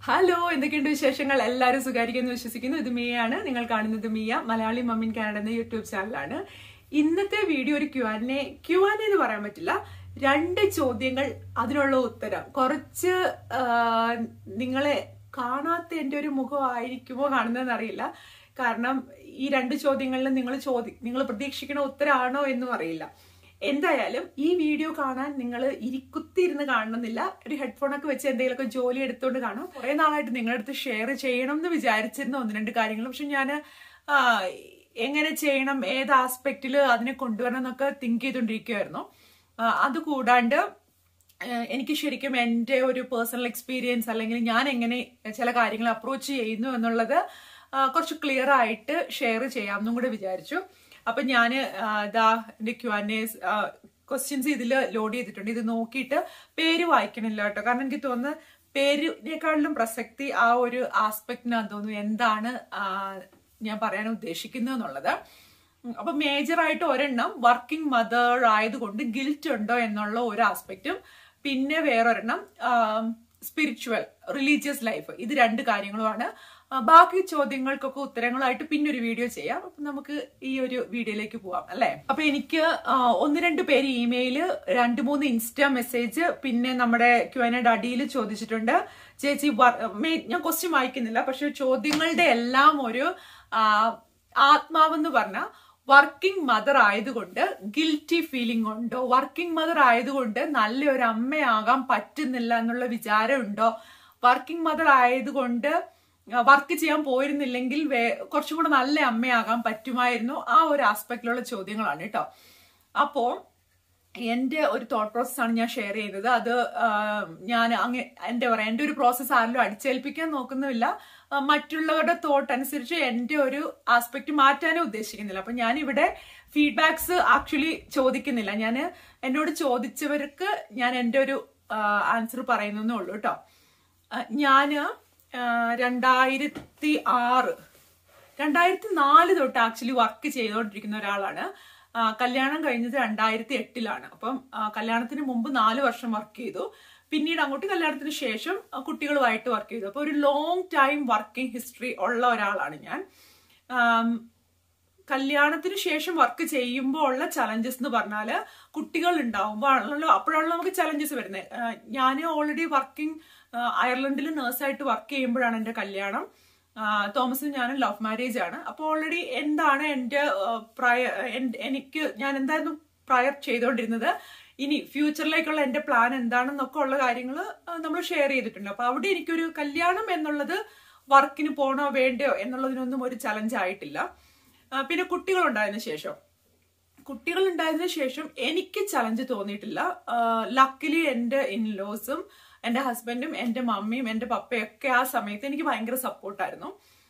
hello എന്തൊക്കെയുണ്ട് വിശേഷങ്ങൾ എല്ലാവരും സുഖാരിക്കുന്നു വിശ്വസിക്കുന്നു ഇത് മിയയാണ് നിങ്ങൾ കാണുന്നത് മിയ മലയാളി മമ്മിൻ കാനഡ എന്ന യൂട്യൂബ് ചാനലാണ് ഇന്നത്തെ വീഡിയോ ഒരു Q and A Q and എന്ന് പറയാൻ പറ്റില്ല രണ്ട് ചോദ്യങ്ങൾ അതിനുള്ള ഉത്തരം കുറച്ച് ആ, നിങ്ങളെ കാണാത്ത എൻ്റെ ഒരു മുഖമായിരിക്കുമോ കാണുന്നതെന്ന് അറിയില്ല കാരണം ഈ രണ്ട് ചോദ്യങ്ങളിലും നിങ്ങൾ ചോദി നിങ്ങൾ പ്രതീക്ഷിക്കുന്ന ഉത്തരമാണോ എന്നും അറിയില്ല എന്തായാലും ഈ വീഡിയോ കാണാൻ നിങ്ങൾ ഇരിക്കുത്തിരുന്ന് കാണണമെന്നില്ല ഒരു ഹെഡ്ഫോൺ ഒക്കെ വെച്ച് എന്തെങ്കിലുമൊക്കെ ജോലി എടുത്തുകൊണ്ട് കാണും കുറെ നാളായിട്ട് നിങ്ങളുടെ അടുത്ത് ഷെയർ ചെയ്യണം എന്ന് വിചാരിച്ചിരുന്ന ഒന്ന് രണ്ട് കാര്യങ്ങൾ പക്ഷെ ഞാൻ എങ്ങനെ ചെയ്യണം ഏത് ആസ്പെക്റ്റിൽ അതിനെ കൊണ്ടുവരണം എന്നൊക്കെ തിങ്ക് ചെയ്തുകൊണ്ടിരിക്കുമായിരുന്നു ആ, അത് കൂടാണ്ട് ഏഹ് എനിക്ക് ശരിക്കും എൻ്റെ ഒരു പേഴ്സണൽ എക്സ്പീരിയൻസ് അല്ലെങ്കിൽ ഞാൻ എങ്ങനെ ചില കാര്യങ്ങൾ അപ്രോച്ച് ചെയ്യുന്നു എന്നുള്ളത് ആ, കുറച്ച് ക്ലിയർ ആയിട്ട് ഷെയർ ചെയ്യാമെന്നും കൂടെ വിചാരിച്ചു അപ്പൊ ഞാൻ ഇതാ എൻ്റെ ക്യു ആൻ എസ് ക്വസ്റ്റ്യൻസ് ഇതിൽ ലോഡ് ചെയ്തിട്ടുണ്ട് ഇത് നോക്കിയിട്ട് പേര് വായിക്കണില്ല കേട്ടോ കാരണം എനിക്ക് തോന്നുന്നു പേരിനേക്കാളിലും പ്രസക്തി ആ ഒരു ആസ്പെക്റ്റിനാന്ന് തോന്നുന്നു എന്താണ് ആ, ഞാൻ പറയാൻ ഉദ്ദേശിക്കുന്നത് എന്നുള്ളത് ഉം, അപ്പൊ മേജർ ആയിട്ട് ഒരെണ്ണം വർക്കിംഗ് മദർ ആയതുകൊണ്ട് ഗിൽറ്റ് ഉണ്ടോ എന്നുള്ള ഒരു ആസ്പെക്റ്റും പിന്നെ വേറൊരെണ്ണം സ്പിരിച്വൽ റിലീജിയസ് ലൈഫ് ഇത് രണ്ട് കാര്യങ്ങളുമാണ് ആ, ബാക്കി ചോദ്യങ്ങൾക്കൊക്കെ ഉത്തരങ്ങളായിട്ട് പിന്നെ ഒരു വീഡിയോ ചെയ്യാം അപ്പൊ നമുക്ക് ഈ ഒരു വീഡിയോയിലേക്ക് പോവാം അല്ലെ അപ്പൊ എനിക്ക് ആ, ഒന്ന് രണ്ട് പേര് ഇമെയില് രണ്ട് മൂന്ന് ഇൻസ്റ്റാ മെസ്സേജ് പിന്നെ നമ്മുടെ ക്യുവനയുടെ അടിയിൽ ചോദിച്ചിട്ടുണ്ട് ചേച്ചി വർ- മേ- ഞാൻ ക്വസ്റ്റ്യൻ വായിക്കുന്നില്ല പക്ഷെ ചോദ്യങ്ങളുടെ എല്ലാം ഒരു ആ, ആത്മാവെന്ന് പറഞ്ഞ വർക്കിംഗ് മദർ ആയതുകൊണ്ട് ഗിൽറ്റി ഫീലിംഗ് ഉണ്ടോ വർക്കിംഗ് മദർ ആയതുകൊണ്ട് നല്ലൊരു അമ്മയാകാൻ പറ്റുന്നില്ല എന്നുള്ള വിചാരം ഉണ്ടോ വർക്കിംഗ് മദർ ആയതുകൊണ്ട് വർക്ക് ചെയ്യാൻ പോയിരുന്നില്ലെങ്കിൽ വേ- കുറച്ചും കൂടെ നല്ല അമ്മയാകാൻ പറ്റുമായിരുന്നു ആ ഒരു ആസ്പെക്റ്റിലുള്ള ചോദ്യങ്ങളാണ് കേട്ടോ അപ്പോ എന്റെ ഒരു തോട്ട് പ്രോസസ് ആണ് ഞാൻ ഷെയർ ചെയ്തത് അത് ആ, ഞാൻ അങ്ങ് എന്താ പറയാ എന്റെ ഒരു പ്രോസസ്സ് ആരിലും അടിച്ചേൽപ്പിക്കാൻ നോക്കുന്നുമില്ല ആ, മറ്റുള്ളവരുടെ തോട്ട് അനുസരിച്ച് എന്റെ ഒരു ആസ്പെക്ട് മാറ്റാനേ ഉദ്ദേശിക്കുന്നില്ല അപ്പൊ ഞാൻ ഇവിടെ ഫീഡ്ബാക്സ് ആക്ച്വലി ചോദിക്കുന്നില്ല ഞാൻ എന്നോട് ചോദിച്ചവർക്ക് ഞാൻ എന്റെ ഒരു ആൻസർ പറയുന്നേ ഉള്ളൂ കേട്ടോ ഞാന് ആ, രണ്ടായിരത്തി ആറ് രണ്ടായിരത്തി നാല് തൊട്ട് ആക്ച്വലി വർക്ക് ചെയ്തുകൊണ്ടിരിക്കുന്ന ഒരാളാണ് ആ, കല്യാണം കഴിഞ്ഞത് രണ്ടായിരത്തി എട്ടിലാണ് അപ്പം ആ, കല്യാണത്തിന് മുമ്പ് നാല് വർഷം വർക്ക് ചെയ്തു പിന്നീട് അങ്ങോട്ട് കല്യാണത്തിന് ശേഷം ആ, കുട്ടികളുമായിട്ട് വർക്ക് ചെയ്തു അപ്പൊ ഒരു ലോങ് ടൈം വർക്കിംഗ് ഹിസ്റ്ററി ഉള്ള ഒരാളാണ് ഞാൻ ആം, കല്യാണത്തിന് ശേഷം വർക്ക് ചെയ്യുമ്പോൾ ഉള്ള ചലഞ്ചസ് എന്ന് പറഞ്ഞാല് കുട്ടികൾ ഉണ്ടാവുമ്പോൾ ആണല്ലോ അപ്പോഴാണല്ലോ നമുക്ക് ചലഞ്ചസ് വരുന്നത് ഞാൻ ഓൾറെഡി വർക്കിംഗ് അയർലൻഡിൽ നേഴ്സായിട്ട് വർക്ക് ചെയ്യുമ്പോഴാണ് എൻ്റെ കല്യാണം ആ, തോമസും ഞാനും ലവ് മാരേജ് ആണ് അപ്പോൾ ഓൾറെഡി എന്താണ് എൻ്റെ പ്രയ എൻ- എനിക്ക് ഞാൻ എന്തായിരുന്നു പ്രയർ ചെയ്തുകൊണ്ടിരുന്നത് ഇനി ഫ്യൂച്ചറിലേക്കുള്ള എൻ്റെ പ്ലാൻ എന്താണെന്നൊക്കെ ഉള്ള കാര്യങ്ങൾ നമ്മൾ ഷെയർ ചെയ്തിട്ടുണ്ട് അപ്പൊ അവിടെ എനിക്കൊരു കല്യാണം എന്നുള്ളത് വർക്കിന് പോണോ വേണ്ടയോ എന്നുള്ളതിനൊന്നും ഒരു ചലഞ്ച് ആയിട്ടില്ല ആ, പിന്നെ കുട്ടികൾ ഉണ്ടായതിനു ശേഷം കുട്ടികൾ ഉണ്ടായതിനു ശേഷം എനിക്ക് ചലഞ്ച് തോന്നിയിട്ടില്ല ലക്കിലി എൻ്റെ ഇൻലോസും എൻ്റെ ഹസ്ബൻഡും എൻ്റെ മമ്മിയും എൻ്റെ പപ്പയും ഒക്കെ ആ സമയത്ത് എനിക്ക് ഭയങ്കര സപ്പോർട്ടായിരുന്നു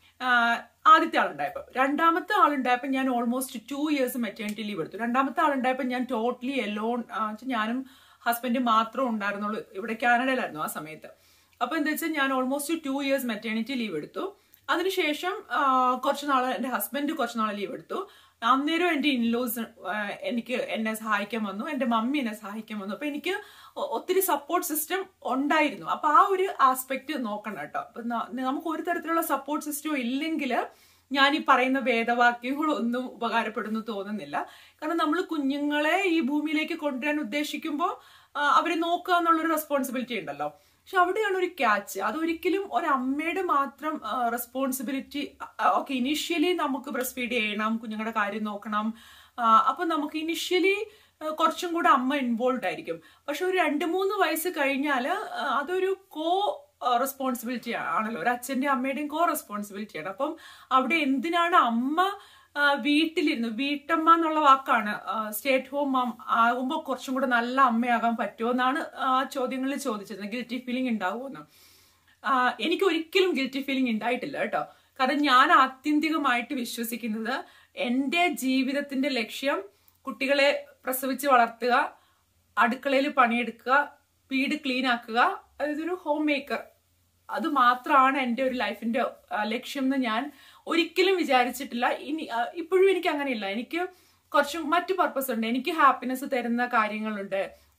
ആദ്യത്തെ ആളുണ്ടായപ്പോൾ രണ്ടാമത്തെ ആളുണ്ടായപ്പോൾ ഞാൻ almost two years maternity leave എടുത്തു രണ്ടാമത്തെ ആളുണ്ടായപ്പോൾ ഞാൻ ടോട്ടലി എലോൺ ഞാനും ഹസ്ബൻഡും മാത്രമേ ഉണ്ടായിരുന്നുള്ളൂ ഇവിടെ കാനഡയിലായിരുന്നു ആ സമയത്ത് അപ്പൊ എന്താ വെച്ചാൽ ഞാൻ almost two years maternity leave എടുത്തു അതിനുശേഷം ആ, കുറച്ച് നാള് എന്റെ ഹസ്ബൻഡ് കുറച്ച് നാളെ ലീവ് എടുത്തു അന്നേരം എന്റെ ഇൻലോസ് എനിക്ക് എന്നെ സഹായിക്കാൻ വന്നു എന്റെ മമ്മി എന്നെ സഹായിക്കാൻ വന്നു അപ്പൊ എനിക്ക് ഒ- ഒത്തിരി സപ്പോർട്ട് സിസ്റ്റം ഉണ്ടായിരുന്നു അപ്പൊ ആ ഒരു ആസ്പെക്ട് നോക്കണം കേട്ടോ അപ്പൊ ന- നമുക്ക് ഒരു തരത്തിലുള്ള സപ്പോർട്ട് സിസ്റ്റം ഇല്ലെങ്കിൽ ഞാൻ ഈ പറയുന്ന വേദവാക്യങ്ങളൊന്നും ഉപകാരപ്പെടുന്നു തോന്നുന്നില്ല കാരണം നമ്മൾ കുഞ്ഞുങ്ങളെ ഈ ഭൂമിയിലേക്ക് കൊണ്ടുവരാൻ ഉദ്ദേശിക്കുമ്പോൾ അവരെ നോക്കുക എന്നുള്ളൊരു റെസ്പോൺസിബിലിറ്റി ഉണ്ടല്ലോ പക്ഷെ അവിടെയാണ് ഒരു ക്യാച്ച് അതൊരിക്കലും ഒരമ്മയുടെ മാത്രം റെസ്പോൺസിബിലിറ്റി ഓക്കെ ഇനിഷ്യലി നമുക്ക് ബ്രസ്റ്റ് ഫീഡ് ചെയ്യണം കുഞ്ഞുങ്ങളുടെ കാര്യം നോക്കണം ആ, അപ്പൊ നമുക്ക് ഇനിഷ്യലി കുറച്ചും കൂടെ അമ്മ ഇൻവോൾവ് ആയിരിക്കും പക്ഷെ ഒരു രണ്ട് മൂന്ന് വയസ്സ് കഴിഞ്ഞാൽ അതൊരു കോ റെസ്പോൺസിബിലിറ്റി ആണല്ലോ ഒരു അച്ഛന്റെ അമ്മയുടെയും കോ റെസ്പോൺസിബിലിറ്റിയാണ് അപ്പം അവിടെ എന്തിനാണ് അമ്മ ആ, വീട്ടിലിരുന്ന് വീട്ടമ്മ എന്നുള്ള വാക്കാണ് സ്റ്റേ അറ്റ് ഹോം ആകുമ്പോൾ കുറച്ചും കൂടെ നല്ല അമ്മയാകാൻ പറ്റുമോ എന്നാണ് ആ ചോദ്യങ്ങളിൽ ചോദിച്ചത് ഗിൽറ്റി ഫീലിംഗ് ഉണ്ടാവുമെന്ന് ആ, എനിക്ക് ഒരിക്കലും ഗിൽറ്റി ഫീലിംഗ് ഉണ്ടായിട്ടില്ല കേട്ടോ കാരണം ഞാൻ ആത്യന്തികമായിട്ട് വിശ്വസിക്കുന്നത് എൻ്റെ ജീവിതത്തിന്റെ ലക്ഷ്യം കുട്ടികളെ പ്രസവിച്ച് വളർത്തുക അടുക്കളയിൽ പണിയെടുക്കുക വീട് ക്ലീൻ ആക്കുക അതായത് ഒരു ഹോം മേക്കർ അത് മാത്രമാണ് എൻ്റെ ഒരു ലൈഫിന്റെ ആ, ലക്ഷ്യം എന്ന് ഞാൻ ഒരിക്കലും വിചാരിച്ചിട്ടില്ല ഇനി ആ, ഇപ്പോഴും എനിക്ക് അങ്ങനെയില്ല എനിക്ക് കുറച്ചും മറ്റു പർപ്പസ് ഉണ്ട് എനിക്ക് ഹാപ്പിനെസ് തരുന്ന കാര്യങ്ങളുണ്ട്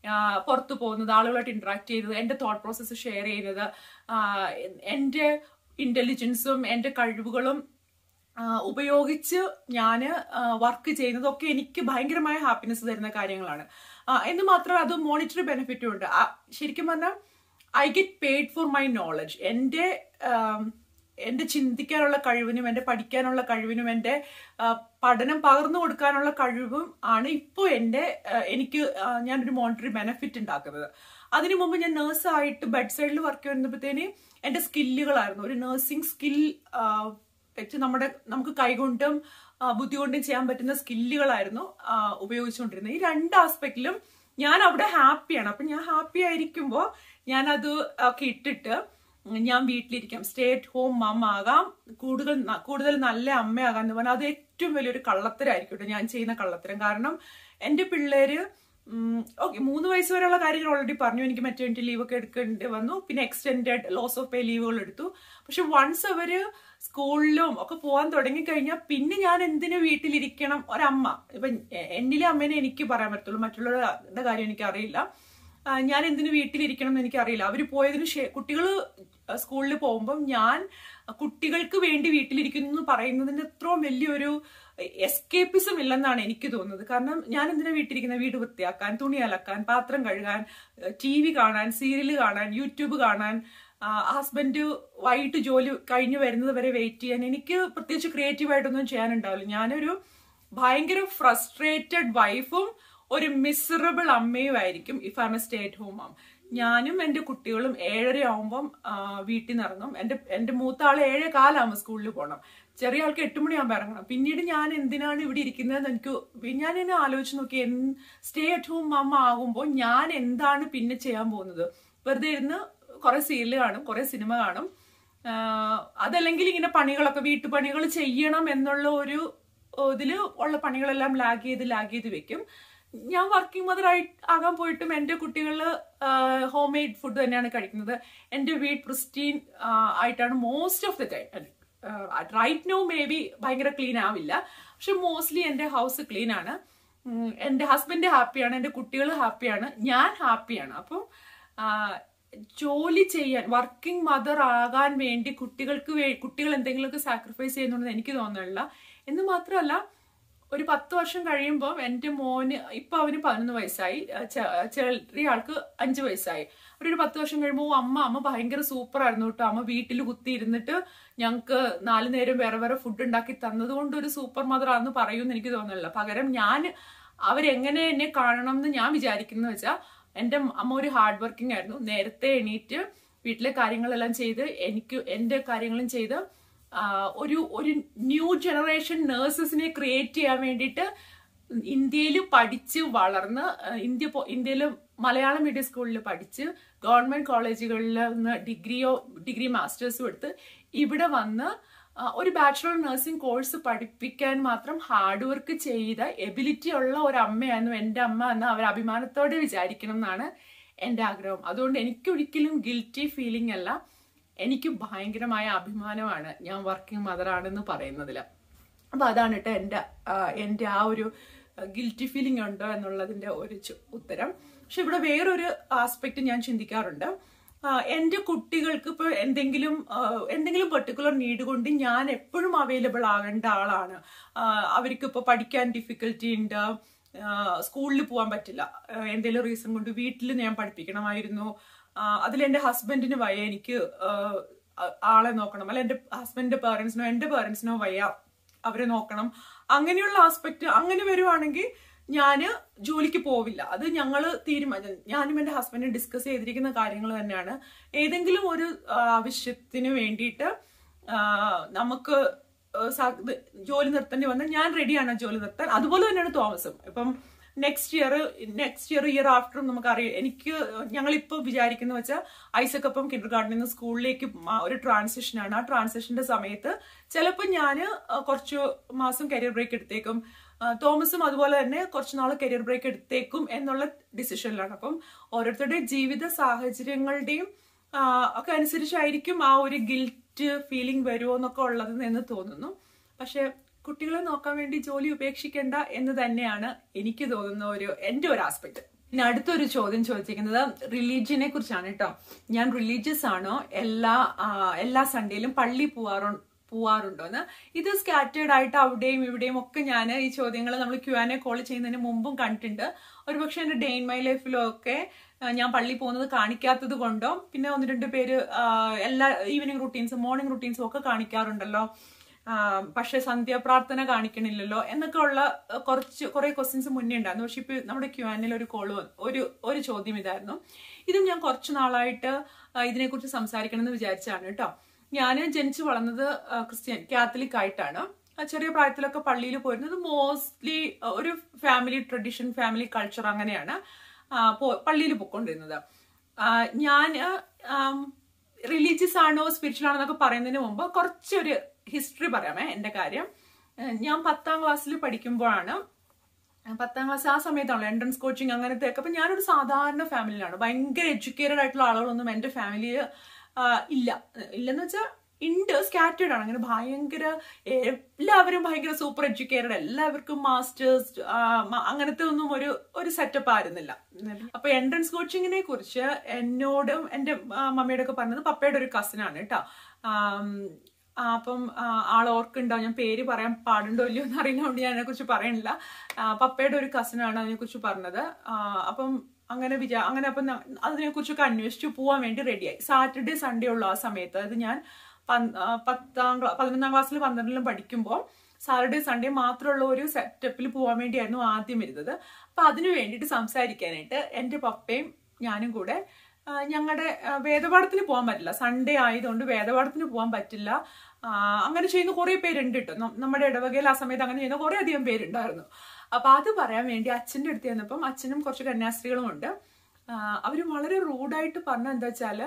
പുറത്തു പോകുന്നത് ആളുകളായിട്ട് ഇന്ററാക്ട് ചെയ്യുന്നത് എൻ്റെ തോട്ട് പ്രോസസ്സ് ഷെയർ ചെയ്യുന്നത് ആ, എൻ്റെ ഇന്റലിജൻസും എൻ്റെ കഴിവുകളും ആ, ഉപയോഗിച്ച് ഞാൻ വർക്ക് ചെയ്യുന്നതൊക്കെ എനിക്ക് ഭയങ്കരമായ ഹാപ്പിനെസ് തരുന്ന കാര്യങ്ങളാണ് ആ, എന്ന് മാത്രമല്ല അത് മോണിറ്ററി ബെനിഫിറ്റും ഉണ്ട് ആ, ശരിക്കും പറഞ്ഞാൽ I get paid for my knowledge എൻ്റെ ആം, എൻ്റെ ചിന്തിക്കാനുള്ള കഴിവിനും എൻ്റെ പഠിക്കാനുള്ള കഴിവിനും എൻ്റെ ആ, പഠനം പകർന്നു കൊടുക്കാനുള്ള കഴിവും ആണ് ഇപ്പോൾ എൻ്റെ ആ, എനിക്ക് ആ, ഞാനൊരു മോണിറ്ററി ബെനിഫിറ്റ് ഉണ്ടാക്കുന്നത് അതിനു മുമ്പ് ഞാൻ നേഴ്സായിട്ട് ബെഡ് സൈഡിൽ വർക്ക് ചെയ്യുന്നപ്പോഴത്തേന് എൻ്റെ സ്കില്ലുകളായിരുന്നു ഒരു നഴ്സിംഗ് സ്കിൽ വെച്ച് നമ്മുടെ നമുക്ക് കൈകൊണ്ടും ആ, ബുദ്ധി കൊണ്ടും ചെയ്യാൻ പറ്റുന്ന സ്കില്ലുകളായിരുന്നു ആ, ഉപയോഗിച്ചുകൊണ്ടിരുന്നത് ഈ രണ്ട് ആസ്പെക്റ്റിലും ഞാൻ അവിടെ ഹാപ്പിയാണ് അപ്പൊ ഞാൻ ഹാപ്പി ആയിരിക്കുമ്പോൾ ഞാനത് ഒക്കെ ഇട്ടിട്ട് ഞാൻ വീട്ടിലിരിക്കാം സ്റ്റേ അറ്റ് ഹോം മം ആകാം കൂടുതൽ ന- കൂടുതൽ നല്ല അമ്മയാകാം എന്ന് പറഞ്ഞാൽ അത് ഏറ്റവും വലിയൊരു കള്ളത്തരായിരിക്കും കേട്ടോ ഞാൻ ചെയ്യുന്ന കള്ളത്തരം കാരണം എൻ്റെ പിള്ളേര് ഓക്കെ മൂന്ന് വയസ്സ് വരെയുള്ള കാര്യങ്ങൾ ഓൾറെഡി പറഞ്ഞു എനിക്ക് മെറ്റേണിറ്റി ലീവ് ഒക്കെ എടുക്കേണ്ടി വന്നു പിന്നെ എക്സ്റ്റെൻഡഡ് ലോസ് ഓഫ് പേ ലീവുകൾ എടുത്തു പക്ഷെ വൺസ് അവര് സ്കൂളിലും ഒക്കെ പോകാൻ തുടങ്ങിക്കഴിഞ്ഞാൽ പിന്നെ ഞാൻ എന്തിനു വീട്ടിലിരിക്കണം ഒരമ്മ ഇപ്പൊ എ- എന്നിലെ അമ്മേനെ എനിക്ക് പറയാൻ പറ്റുള്ളൂ മറ്റുള്ളവരുടെ കാര്യം എനിക്ക് അറിയില്ല ആ, ഞാൻ എന്തിനു വീട്ടിലിരിക്കണം എന്ന് എനിക്കറിയില്ല അവർ പോയതിനു ശേ കുട്ടികൾ സ്കൂളിൽ പോകുമ്പം ഞാൻ കുട്ടികൾക്ക് വേണ്ടി വീട്ടിലിരിക്കുന്നു എന്ന് പറയുന്നതിന്റെ അത്രയും വലിയൊരു എസ്കേപ്പിസം ഇല്ലെന്നാണ് എനിക്ക് തോന്നുന്നത് കാരണം ഞാൻ എന്തിനാ വീട്ടിലിരിക്കുന്ന വീട് വൃത്തിയാക്കാൻ തുണി അലക്കാൻ പാത്രം കഴുകാൻ ടി വി കാണാൻ സീരിയൽ കാണാൻ യൂട്യൂബ് കാണാൻ ഹസ്ബൻഡ് വൈകിട്ട് ജോലി കഴിഞ്ഞ് വരുന്നത് വരെ വെയിറ്റ് ചെയ്യാൻ എനിക്ക് പ്രത്യേകിച്ച് ക്രിയേറ്റീവ് ആയിട്ടൊന്നും ചെയ്യാനുണ്ടാവില്ല ഞാനൊരു ഭയങ്കര ഫ്രസ്ട്രേറ്റഡ് വൈഫും ഒരു മിസറബിൾ അമ്മയും ആയിരിക്കും if I am a stay at home mom ഞാനും എൻ്റെ കുട്ടികളും ഏഴര ആവുമ്പം ആ, വീട്ടിൽ നിന്ന് ഇറങ്ങും എൻ്റെ എൻ്റെ മൂത്ത ആൾ ഏഴേ കാലാകുമ്പോൾ സ്കൂളിൽ പോകണം ചെറിയ ആൾക്ക് എട്ട് മണിയാകുമ്പോൾ ഇറങ്ങണം പിന്നീട് ഞാൻ എന്തിനാണ് ഇവിടെ ഇരിക്കുന്നതെന്ന് എനിക്ക് ഞാൻ എന്നെ ആലോചിച്ച് നോക്കി സ്റ്റേ അറ്റ് ഹോം മമ്മ ആകുമ്പോൾ ഞാൻ എന്താണ് പിന്നെ ചെയ്യാൻ പോകുന്നത് വെറുതെ ഇരുന്ന് കുറെ സീരിയൽ കാണും കുറെ സിനിമ കാണും ആഹ് അതല്ലെങ്കിൽ ഇങ്ങനെ പണികളൊക്കെ വീട്ടുപണികൾ ചെയ്യണം എന്നുള്ള ഒരു ഇതിൽ ഉള്ള പണികളെല്ലാം ലാഗ് ചെയ്ത് ലാഗ് ചെയ്ത് വെക്കും ഞാൻ വർക്കിംഗ് മദർ ആയി ആകാൻ പോയിട്ടും എൻ്റെ കുട്ടികൾ ഹോം മെയ്ഡ് ഫുഡ് തന്നെയാണ് കഴിക്കുന്നത് എൻ്റെ വീട് പ്രിസ്റ്റീൻ ആയിട്ടാണ് most of the time right no maybe ഭയങ്കര ക്ലീൻ ആവില്ല പക്ഷെ മോസ്റ്റ്ലി എൻ്റെ ഹൗസ് ക്ലീൻ ആണ് ഉം, എൻ്റെ ഹസ്ബൻഡ് ഹാപ്പിയാണ് എൻ്റെ കുട്ടികൾ ഹാപ്പിയാണ് ഞാൻ ഹാപ്പിയാണ് അപ്പം ആ, ജോലി ചെയ്യാൻ വർക്കിംഗ് മദർ ആകാൻ വേണ്ടി കുട്ടികൾക്ക് വേ കുട്ടികൾ എന്തെങ്കിലുമൊക്കെ സാക്രിഫൈസ് ചെയ്യുന്നുണ്ടെന്ന് എനിക്ക് തോന്നുന്നില്ല എന്ന് മാത്രമല്ല ഒരു പത്ത് വർഷം കഴിയുമ്പോൾ എൻ്റെ മോന് ഇപ്പൊ അവന് പതിനൊന്ന് വയസ്സായി അഹ് ചെ- ചെറിയ ആൾക്ക് അഞ്ച് വയസ്സായി ഒരു പത്ത് വർഷം കഴിയുമ്പോൾ "ഓ, അമ്മ അമ്മ ഭയങ്കര സൂപ്പർ ആയിരുന്നു കേട്ടോ അമ്മ വീട്ടിൽ കുത്തി ഇരുന്നിട്ട് ഞങ്ങൾക്ക് നാല് നേരം വേറെ വേറെ ഫുഡ് ഉണ്ടാക്കി തന്നത് കൊണ്ട് ഒരു സൂപ്പർ മദർ ആണെന്ന് പറയുമെന്ന് എനിക്ക് തോന്നുന്നില്ല പകരം ഞാൻ അവരെങ്ങനെ എന്നെ കാണണം എന്ന് ഞാൻ വിചാരിക്കുന്നു വെച്ചാൽ എൻ്റെ അമ്മ ഒരു ഹാർഡ് വർക്കിംഗ് ആയിരുന്നു നേരത്തെ എണീറ്റ് വീട്ടിലെ കാര്യങ്ങളെല്ലാം ചെയ്ത് എനിക്ക് എൻ്റെ കാര്യങ്ങളും ചെയ്ത് ആ, ഒരു ഒരു ന്യൂ ജനറേഷൻ നേഴ്സസിനെ ക്രിയേറ്റ് ചെയ്യാൻ വേണ്ടിയിട്ട് ഇന്ത്യയിൽ പഠിച്ച് വളർന്ന് ആ, ഇന്ത്യ ഇന്ത്യയിൽ മലയാളം മീഡിയം സ്കൂളിൽ പഠിച്ച് ഗവൺമെന്റ് കോളേജുകളിൽ നിന്ന് ഡിഗ്രിയോ ഡിഗ്രി മാസ്റ്റേഴ്സും എടുത്ത് ഇവിടെ വന്ന് ആ, ഒരു ബാച്ചുലർ നഴ്സിംഗ് കോഴ്സ് പഠിപ്പിക്കാൻ മാത്രം ഹാർഡ് വർക്ക് ചെയ്ത എബിലിറ്റി ഉള്ള ഒരു അമ്മയായിരുന്നു എൻ്റെ അമ്മ എന്ന് അവർ അഭിമാനത്തോടെ വിചാരിക്കണം എന്നാണ് എൻ്റെ ആഗ്രഹം അതുകൊണ്ട് എനിക്കൊരിക്കലും ഗിൽറ്റി ഫീലിംഗ് അല്ല എനിക്ക് ഭയങ്കരമായ അഭിമാനമാണ് ഞാൻ വർക്കിംഗ് മദർ ആണെന്ന് പറയുന്നതിൽ അപ്പൊ അതാണ് കേട്ടോ എൻ്റെ ആ, എൻ്റെ ആ ഒരു ഗിൽറ്റി ഫീലിംഗ് ഉണ്ടോ എന്നുള്ളതിന്റെ ഒരു ചു- ഉത്തരം പക്ഷെ ഇവിടെ വേറൊരു ആസ്പെക്ട് ഞാൻ ചിന്തിക്കാറുണ്ട് ആ, എൻ്റെ കുട്ടികൾക്ക് ഇപ്പോൾ എന്തെങ്കിലും ആ, എന്തെങ്കിലും പെർട്ടിക്കുലർ നീഡ് കൊണ്ട് ഞാൻ എപ്പോഴും അവൈലബിൾ ആകേണ്ട ആളാണ് ആ, അവർക്ക് ഇപ്പോൾ പഠിക്കാൻ ഡിഫിക്കൽറ്റി ഉണ്ട് സ്കൂളിൽ പോകാൻ പറ്റില്ല ആ, എന്തെങ്കിലും റീസൺ കൊണ്ട് വീട്ടിൽ ഞാൻ പഠിപ്പിക്കണമായിരുന്നു അതിൽ എൻ്റെ ഹസ്ബൻഡിന് വയ്യ എനിക്ക് ആ, ആ- ആളെ നോക്കണം അല്ല എൻ്റെ ഹസ്ബൻഡിന്റെ പേരൻസിനോ എൻ്റെ പേരൻസിനോ വയ്യ അവരെ നോക്കണം അങ്ങനെയുള്ള ആസ്പെക്ട് അങ്ങനെ വരുവാണെങ്കിൽ ഞാന് ജോലിക്ക് പോവില്ല അത് ഞങ്ങൾ തീരുമാനം ഞാനും എൻ്റെ ഹസ്ബൻഡും ഡിസ്കസ് ചെയ്തിരിക്കുന്ന കാര്യങ്ങൾ തന്നെയാണ് ഏതെങ്കിലും ഒരു ആ, ആവശ്യത്തിന് വേണ്ടിയിട്ട് ആ, നമുക്ക് ആ, സ- ഇത് ജോലി നിർത്തേണ്ടി വന്നാൽ ഞാൻ റെഡിയാണ് ജോലി നിർത്താൻ അതുപോലെ തന്നെയാണ് തോമസും ഇപ്പം next year next year year ആഫ്റ്ററും നമുക്കറിയാം എനിക്ക് ഞങ്ങളിപ്പോൾ വിചാരിക്കുന്ന വെച്ചാൽ ഐസക്കപ്പം കിൻഡർ ഗാർഡനിൽ നിന്ന് സ്കൂളിലേക്ക് മാ- ഒരു ട്രാൻസിഷനാണ് ആ ട്രാൻസിഷന്റെ സമയത്ത് ചിലപ്പോൾ ഞാൻ കുറച്ച് മാസം കരിയർ ബ്രേക്ക് എടുത്തേക്കും ആ, തോമസും അതുപോലെ തന്നെ കുറച്ച് നാൾ കരിയർ ബ്രേക്ക് എടുത്തേക്കും എന്നുള്ള ഡിസിഷനിലാണ് അപ്പം ഓരോരുത്തരുടെ ജീവിത സാഹചര്യങ്ങളുടെയും ആ, ഒക്കെ അനുസരിച്ചായിരിക്കും ആ ഒരു ഗിൽറ്റ് ഫീലിംഗ് വരുമോ എന്നൊക്കെ ഉള്ളത് എന്ന് തോന്നുന്നു പക്ഷെ കുട്ടികളെ നോക്കാൻ വേണ്ടി ജോലി ഉപേക്ഷിക്കേണ്ട എന്ന് തന്നെയാണ് എനിക്ക് തോന്നുന്ന ഒരു എൻ്റെ ഒരു ആസ്പെക്ട് ഇനി അടുത്തൊരു ചോദ്യം ചോദിച്ചിരിക്കുന്നത് റിലീജിയനെ കുറിച്ചാണ് കേട്ടോ ഞാൻ റിലീജിയസ് ആണോ എല്ലാ ആ, എല്ലാ സൺഡേയിലും പള്ളി പോവാറോ പോവാറുണ്ടോന്ന് ഇത് സ്കാറ്റേഡ് ആയിട്ട് അവിടെയും ഇവിടെയും ഒക്കെ ഞാൻ ഈ ചോദ്യങ്ങൾ നമ്മൾ ക്യു ആൻ എ കോൾ ചെയ്യുന്നതിന് മുമ്പും കണ്ടിട്ടുണ്ട് ഒരുപക്ഷെ എൻ്റെ ഡേ ഇൻ മൈ ലൈഫിലും ഒക്കെ ആ, ഞാൻ പള്ളി പോകുന്നത് കാണിക്കാത്തത് കൊണ്ടോ പിന്നെ ഒന്ന് രണ്ട് പേര് ആ, എല്ലാ ഈവനിങ് റുട്ടീൻസും മോർണിംഗ് റുട്ടീൻസും ഒക്കെ കാണിക്കാറുണ്ടല്ലോ ആ, പക്ഷെ സന്ധ്യാപ്രാർത്ഥന കാണിക്കണില്ലല്ലോ എന്നൊക്കെ ഉള്ള ആ, കുറച്ച് കുറെ ക്വസ്റ്റ്യൻസ് മുന്നേ ഉണ്ടായിരുന്നു പക്ഷെ ഇപ്പൊ നമ്മുടെ ക്യു ആനിൽ ഒരു കോള് ഒരു ഒരു ചോദ്യം ഇതായിരുന്നു ഇതും ഞാൻ കുറച്ച് നാളായിട്ട് ആ, ഇതിനെക്കുറിച്ച് സംസാരിക്കണം എന്ന് വിചാരിച്ചാണ് കേട്ടോ ഞാൻ ജനിച്ചു വളർന്നത് ആ, ക്രിസ്ത്യൻ കാത്തലിക് ആയിട്ടാണ് ആ, ചെറിയ പ്രായത്തിലൊക്കെ പള്ളിയിൽ പോയിരുന്നത് മോസ്റ്റ്ലി ഒരു ഫാമിലി ട്രഡീഷൻ ഫാമിലി കൾച്ചർ അങ്ങനെയാണ് പള്ളിയിൽ പോയിക്കൊണ്ടിരുന്നത് ഞാൻ റിലീജിയസ് ആണോ സ്പിരിച്വൽ ആണോ എന്നൊക്കെ പറയുന്നതിന് മുമ്പ് കുറച്ചൊരു ഹിസ്റ്ററി പറയാമേ എന്റെ കാര്യം ഏഹ് ഞാൻ പത്താം ക്ലാസ്സിൽ പഠിക്കുമ്പോഴാണ് പത്താം ക്ലാസ് ആ സമയത്താണല്ലോ എൻട്രൻസ് കോച്ചിങ് അങ്ങനത്തെ ഒക്കെ അപ്പൊ ഞാനൊരു സാധാരണ ഫാമിലിയിലാണ് ഭയങ്കര എഡ്യൂക്കേറ്റഡ് ആയിട്ടുള്ള ആളുകളൊന്നും എന്റെ ഫാമിലിയിൽ ഇല്ല ഇല്ലെന്ന് വെച്ചാൽ ഉണ്ട് സ്കാറ്റേഡ് ആണ് അങ്ങനെ ഭയങ്കര എല്ലാവരും ഭയങ്കര സൂപ്പർ എഡ്യൂക്കേറ്റഡ് എല്ലാവർക്കും മാസ്റ്റേഴ്സ് അങ്ങനത്തെ ഒന്നും ഒരു ഒരു സെറ്റപ്പ് ആയിരുന്നില്ല അപ്പൊ എൻട്രൻസ് കോച്ചിങ്ങിനെ കുറിച്ച് എന്നോടും എന്റെ ആ, മമ്മിയോട് ഒക്കെ പറഞ്ഞത് പപ്പയുടെ ഒരു കസിനാണ് കേട്ടോ ആം, ആ, അപ്പം ആ, ആൾ ഓർക്കുണ്ടോ ഞാൻ പേര് പറയാൻ പാടുണ്ടോ ഇല്ലയോ എന്ന് അറിയുന്നതുകൊണ്ട് ഞാൻ അതിനെ കുറിച്ച് പറയണില്ല ആ, പപ്പയുടെ ഒരു കസിനാണ് അതിനെ കുറിച്ച് പറഞ്ഞത് ആ, അപ്പം അങ്ങനെ വിചാ അങ്ങനെ അപ്പം അതിനെ കുറിച്ചൊക്കെ അന്വേഷിച്ചു പോവാൻ വേണ്ടി റെഡിയായി സാറ്റർഡേ സൺഡേ ഉള്ളു ആ സമയത്ത് അത് ഞാൻ പന്ത്- ആ, പത്താം ക്ലാ പതിനൊന്നാം ക്ലാസ്സിൽ പന്ത്രണ്ടിലും പഠിക്കുമ്പോൾ സാറ്റർഡേ സൺഡേ മാത്രമുള്ള ഒരു സെറ്റപ്പിൽ പോകാൻ വേണ്ടിയായിരുന്നു ആദ്യം ഇരുന്നത് അപ്പൊ അതിനു വേണ്ടിയിട്ട് സംസാരിക്കാനായിട്ട് എൻ്റെ പപ്പയും ഞാനും കൂടെ ഞങ്ങളുടെ വേദപാഠത്തിന് പോകാൻ പറ്റില്ല സൺഡേ ആയതുകൊണ്ട് വേദപാഠത്തിന് പോകാൻ പറ്റില്ല ആ, അങ്ങനെ ചെയ്യുന്ന കുറെ പേരുണ്ട് കേട്ടോ നം- നമ്മുടെ ഇടവകയിൽ ആ സമയത്ത് അങ്ങനെ ചെയ്യുന്ന കുറെ അധികം പേരുണ്ടായിരുന്നു അപ്പൊ അത് പറയാൻ വേണ്ടി അച്ഛൻ്റെ അടുത്ത് ചെന്നപ്പം അച്ഛനും കുറച്ച് കന്യാസ്ത്രീകളും ഉണ്ട് ആ, അവര് വളരെ റൂഡായിട്ട് പറഞ്ഞ എന്താ വെച്ചാല്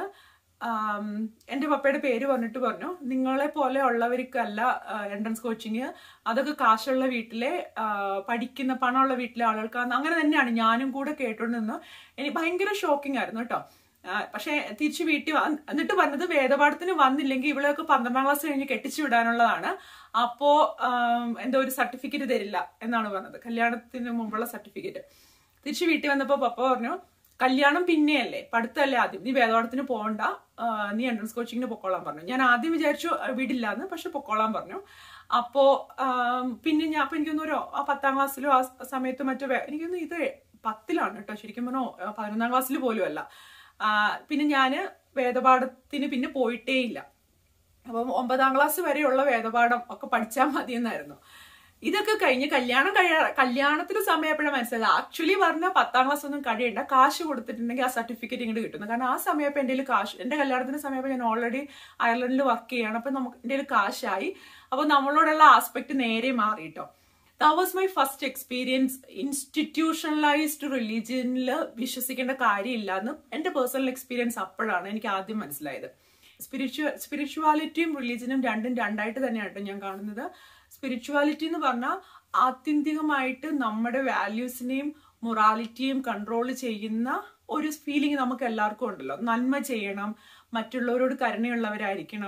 ആം, എന്റെ പപ്പയുടെ പേര് പറഞ്ഞിട്ട് പറഞ്ഞു നിങ്ങളെ പോലെ ഉള്ളവർക്കല്ല എൻട്രൻസ് കോച്ചിങ് അതൊക്കെ കാശുള്ള വീട്ടിലെ ആ, പഠിക്കുന്ന പണമുള്ള വീട്ടിലെ ആളുകൾക്കാണ് അങ്ങനെ തന്നെയാണ് ഞാനും കൂടെ കേട്ടോണ്ട് നിന്ന് എനിക്ക് ഭയങ്കര ഷോക്കിംഗ് ആയിരുന്നു കേട്ടോ ആ, പക്ഷെ തിരിച്ച് വീട്ടിൽ വന്ന് എന്നിട്ട് പറഞ്ഞത് വേദപാഠത്തിന് വന്നില്ലെങ്കിൽ ഇവളെയൊക്കെ പന്ത്രണ്ടാം ക്ലാസ് കഴിഞ്ഞ് കെട്ടിച്ചു വിടാനുള്ളതാണ് അപ്പോ ആം, എന്തോ ഒരു സർട്ടിഫിക്കറ്റ് തരില്ല എന്നാണ് പറഞ്ഞത് കല്യാണത്തിന് മുമ്പുള്ള സർട്ടിഫിക്കറ്റ് തിരിച്ച് വീട്ടിൽ വന്നപ്പോ പപ്പ പറഞ്ഞു കല്യാണം പിന്നെയല്ലേ പഠിത്തമല്ലേ ആദ്യം നീ വേദപാഠത്തിന് പോകണ്ട ആ, നീ എൻട്രൻസ് കോച്ചിങ്ങിന് പൊക്കോളാൻ പറഞ്ഞു ഞാൻ ആദ്യം വിചാരിച്ചു ആ, വിടില്ലാന്ന് പക്ഷെ പൊക്കോളാൻ പറഞ്ഞു അപ്പോ ആം, പിന്നെ ഞാൻ അപ്പൊ എനിക്കൊന്നും ഒരു ആ പത്താം ക്ലാസ്സിലോ ആ സമയത്ത് മറ്റോ വേ- എനിക്കൊന്നും ഇത് പത്തിലാണ് കേട്ടോ ശരിക്കും പറഞ്ഞോ പതിനൊന്നാം ക്ലാസ്സിൽ പോലും അല്ല ആ, പിന്നെ ഞാന് വേദപാഠത്തിന് പിന്നെ പോയിട്ടേ ഇല്ല അപ്പം ഒമ്പതാം ക്ലാസ് വരെയുള്ള വേദപാഠം ഒക്കെ പഠിച്ചാൽ മതി എന്നായിരുന്നു ഇതൊക്കെ കഴിഞ്ഞ് കല്യാണം കഴിയാ കല്യാണത്തിന് സമയപ്പോഴാണ് മനസ്സിലായത് ആക്ച്വലി പറഞ്ഞാൽ പത്താം ക്ലാസ് ഒന്നും കഴിയണ്ട കാശ് കൊടുത്തിട്ടുണ്ടെങ്കിൽ ആ സർട്ടിഫിക്കറ്റ് ഇങ്ങോട്ട് കിട്ടുന്നു കാരണം ആ സമയപ്പോൾ എൻ്റെ കയ്യിൽ കാശ് എൻ്റെ കല്യാണത്തിന് സമയപ്പോൾ ഞാൻ ഓൾറെഡി അയർലൻഡിൽ വർക്ക് ചെയ്യാണ് അപ്പം നമുക്ക് എൻ്റെ കയ്യിൽ കാശായി അപ്പോൾ നമ്മളോടുള്ള ആസ്പെക്ട് നേരെ മാറിയിട്ടോ that was my first experience institutionalized റിലീജിയനിൽ വിശ്വസിക്കേണ്ട കാര്യമില്ല എന്ന് എൻ്റെ പേഴ്സണൽ എക്സ്പീരിയൻസ് അപ്പോഴാണ് എനിക്ക് ആദ്യം മനസ്സിലായത് സ്പിരിച്വൽ സ്പിരിച്വാലിറ്റിയും റിലീജിയനും രണ്ടും രണ്ടായിട്ട് തന്നെയാണ് ട്ടോ ഞാൻ കാണുന്നത് സ്പിരിച്വാലിറ്റി എന്ന് പറഞ്ഞാൽ ആത്യന്തികമായിട്ട് നമ്മുടെ വാല്യൂസിനെയും മൊറാലിറ്റിയും കൺട്രോൾ ചെയ്യുന്ന ഒരു ഫീലിംഗ് നമുക്ക് എല്ലാവർക്കും ഉണ്ടല്ലോ നന്മ ചെയ്യണം മറ്റുള്ളവരോട് കരുണയുള്ളവരായിരിക്കണം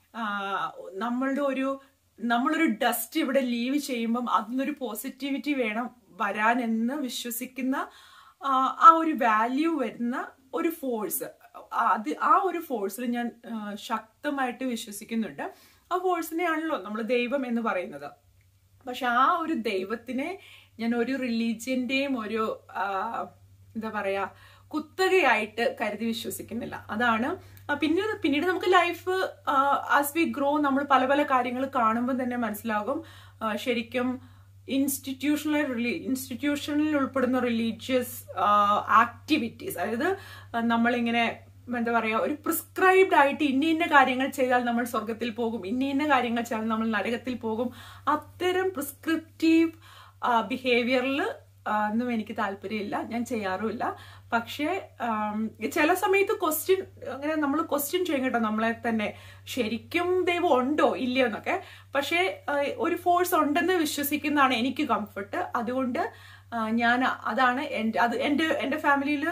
ആഹ് നമ്മളുടെ ഒരു നമ്മളൊരു ഡസ്റ്റ് ഇവിടെ ലീവ് ചെയ്യുമ്പം അതിനൊരു പോസിറ്റിവിറ്റി വേണം വരാനെന്ന് വിശ്വസിക്കുന്ന ആ, ആ ഒരു വാല്യൂ വരുന്ന ഒരു ഫോഴ്സ് അത് ആ ഒരു ഫോഴ്സിൽ ഞാൻ ആ, ശക്തമായിട്ട് വിശ്വസിക്കുന്നുണ്ട് ആ ഫോഴ്സിനെയാണല്ലോ നമ്മൾ ദൈവം എന്ന് പറയുന്നത് പക്ഷെ ആ ഒരു ദൈവത്തിനെ ഞാൻ ഒരു റിലീജിയന്റെയും ഒരു ആ, എന്താ പറയാ കുത്തകയായിട്ട് കരുതി വിശ്വസിക്കുന്നില്ല അതാണ് ആ, പിന്നീട് പിന്നീട് നമുക്ക് ലൈഫ് ആസ് വി ഗ്രോ നമ്മൾ പല പല കാര്യങ്ങൾ കാണുമ്പോൾ തന്നെ മനസ്സിലാകും ആ, ശരിക്കും ഇൻസ്റ്റിറ്റ്യൂഷണൽ റിലീ ഇൻസ്റ്റിറ്റ്യൂഷനിൽ ഉൾപ്പെടുന്ന റിലീജിയസ് ആക്ടിവിറ്റീസ് അതായത് ആ, നമ്മളിങ്ങനെ എന്താ പറയാ ഒരു പ്രിസ്ക്രൈബ്ഡ് ആയിട്ട് ഇന്ന ഇന്ന കാര്യങ്ങൾ ചെയ്താൽ നമ്മൾ സ്വർഗത്തിൽ പോകും ഇന്ന ഇന്ന കാര്യങ്ങൾ ചെയ്താൽ നമ്മൾ നരകത്തിൽ പോകും അത്തരം പ്രിസ്ക്രിപ്റ്റീവ് ബിഹേവിയറിൽ ഒന്നും എനിക്ക് താല്പര്യമില്ല ഞാൻ ചെയ്യാറുമില്ല പക്ഷേ ആം, ചില സമയത്ത് ക്വസ്റ്റ്യൻ അങ്ങനെ നമ്മൾ ക്വസ്റ്റ്യൻ ചെയ്യും കേട്ടോ നമ്മളെ തന്നെ ശരിക്കും ദൈവം ഉണ്ടോ ഇല്ലയോ എന്നൊക്കെ പക്ഷേ ആ, ഒരു ഫോഴ്സ് ഉണ്ടെന്ന് വിശ്വസിക്കുന്നതാണ് എനിക്ക് കംഫർട്ട് അതുകൊണ്ട് ആ, ഞാൻ അതാണ് എൻ്റെ അത് എൻ്റെ എൻ്റെ ഫാമിലിയിൽ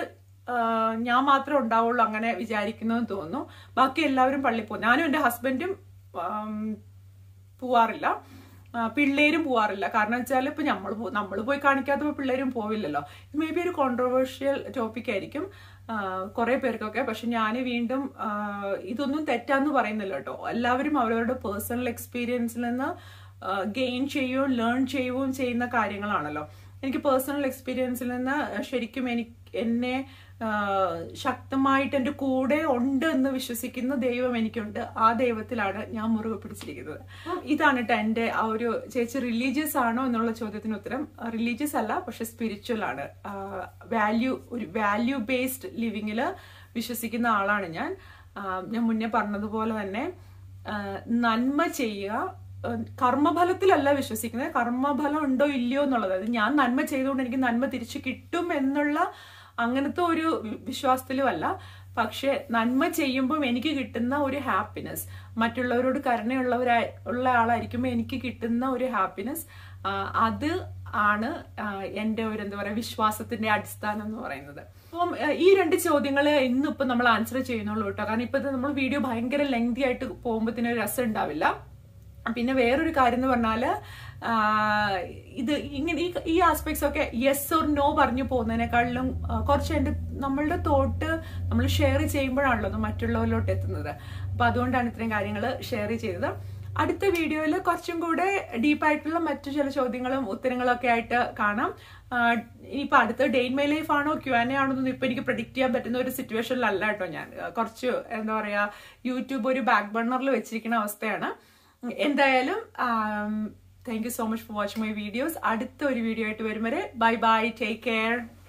ഞാൻ മാത്രമേ ഉണ്ടാവുള്ളൂ അങ്ങനെ വിചാരിക്കുന്നതെന്ന് തോന്നുന്നു ബാക്കി എല്ലാവരും പള്ളി പോകും ഞാനും എൻ്റെ ഹസ്ബൻഡും ആം, പോവാറില്ല ആ, പിള്ളേരും പോവാറില്ല കാരണം വെച്ചാൽ ഇപ്പൊ നമ്മൾ നമ്മൾ പോയി കാണിക്കാത്തപ്പോൾ പിള്ളേരും പോവില്ലല്ലോ മേ ബി ഒരു കോൺട്രവേഴ്ഷ്യൽ ടോപ്പിക് ആയിരിക്കും കുറെ പേർക്കൊക്കെ പക്ഷെ ഞാൻ വീണ്ടും ആ, ഇതൊന്നും തെറ്റാന്ന് പറയുന്നില്ല കേട്ടോ എല്ലാവരും അവരവരുടെ പേഴ്സണൽ എക്സ്പീരിയൻസിൽ നിന്ന് ഗെയിൻ ചെയ്യുകയും ലേൺ ചെയ്യുകയും ചെയ്യുന്ന കാര്യങ്ങളാണല്ലോ എനിക്ക് പേഴ്സണൽ എക്സ്പീരിയൻസിൽ നിന്ന് ശരിക്കും എനിക്ക് എന്നെ ആ, ശക്തമായിട്ട് എൻ്റെ കൂടെ ഉണ്ട് എന്ന് വിശ്വസിക്കുന്ന ദൈവം എനിക്കുണ്ട് ആ ദൈവത്തിലാണ് ഞാൻ മുറുകെ പിടിച്ചിരിക്കുന്നത് അപ്പം ഇതാണ് കേട്ടോ എൻ്റെ ആ ഒരു ചേച്ചി റിലീജിയസ് ആണോ എന്നുള്ള ചോദ്യത്തിന് ഉത്തരം റിലീജിയസ് അല്ല പക്ഷെ സ്പിരിച്വൽ ആണ് വാല്യൂ ഒരു വാല്യൂ ബേസ്ഡ് ലിവിങ്ങിൽ വിശ്വസിക്കുന്ന ആളാണ് ഞാൻ ആ, ഞാൻ മുന്നേ പറഞ്ഞതുപോലെ തന്നെ ആ, നന്മ ചെയ്യുക ഏഹ് കർമ്മഫലത്തിലല്ല വിശ്വസിക്കുന്നത് കർമ്മഫലം ഉണ്ടോ ഇല്ലയോ എന്നുള്ളത് അത് ഞാൻ നന്മ ചെയ്തുകൊണ്ട് എനിക്ക് നന്മ തിരിച്ചു കിട്ടും എന്നുള്ള അങ്ങനത്തെ ഒരു വി- വിശ്വാസത്തിലും അല്ല പക്ഷെ നന്മ ചെയ്യുമ്പോൾ എനിക്ക് കിട്ടുന്ന ഒരു ഹാപ്പിനെസ് മറ്റുള്ളവരോട് കരുണയുള്ളവരായി ഉള്ള ആളായിരിക്കുമ്പോൾ എനിക്ക് കിട്ടുന്ന ഒരു ഹാപ്പിനെസ് അത് ആണ് ആ, എൻ്റെ ഒരു എന്താ പറയുക വിശ്വാസത്തിന്റെ അടിസ്ഥാനം എന്ന് പറയുന്നത് അപ്പം ആ, ഈ രണ്ട് ചോദ്യങ്ങൾ ഇന്നിപ്പം നമ്മൾ ആൻസർ ചെയ്യുന്നുള്ളൂ കേട്ടോ കാരണം ഇപ്പോഴത്തെ നമ്മൾ വീഡിയോ ഭയങ്കര ലെങ്തി ആയിട്ട് പോകുമ്പോഴത്തേനും രസം ഉണ്ടാവില്ല പിന്നെ വേറൊരു കാര്യം എന്ന് പറഞ്ഞാല് ആ, ഇത് ഇങ്ങനെ ഈ ഈ ആസ്പെക്ട്സ് ഒക്കെ യെസ് ഓർ നോ പറഞ്ഞു പോകുന്നതിനേക്കാളിലും ആ, കുറച്ച് എൻ്റെ നമ്മളുടെ തോട്ട് നമ്മൾ ഷെയർ ചെയ്യുമ്പോഴാണല്ലോ അത് മറ്റുള്ളവരിലോട്ട് എത്തുന്നത് അപ്പൊ അതുകൊണ്ടാണ് ഇത്രയും കാര്യങ്ങൾ ഷെയർ ചെയ്തത് അടുത്ത വീഡിയോയിൽ കുറച്ചും കൂടെ ഡീപ്പായിട്ടുള്ള മറ്റു ചില ചോദ്യങ്ങളും ഉത്തരങ്ങളും ഒക്കെ ആയിട്ട് കാണാം ആ, ഇനിയിപ്പോ അടുത്ത ഡേ ഇൻ മൈ ലൈഫ് ആണോ ക്യു ആൻ എ ആണോ എന്നൊന്നും ഇപ്പൊ എനിക്ക് പ്രഡിക്റ്റ് ചെയ്യാൻ പറ്റുന്ന ഒരു സിറ്റുവേഷനിലല്ല കേട്ടോ ഞാൻ ആ, കുറച്ച് എന്താ പറയാ യൂട്യൂബ് ഒരു ബാക്ക് ബർണറിൽ വെച്ചിരിക്കുന്ന അവസ്ഥയാണ് എന്തായാലും thank you so much for watching my videos അടുത്ത ഒരു വീഡിയോ ആയിട്ട് വരും വരെ ബൈ ബൈ ടേക്ക് കെയർ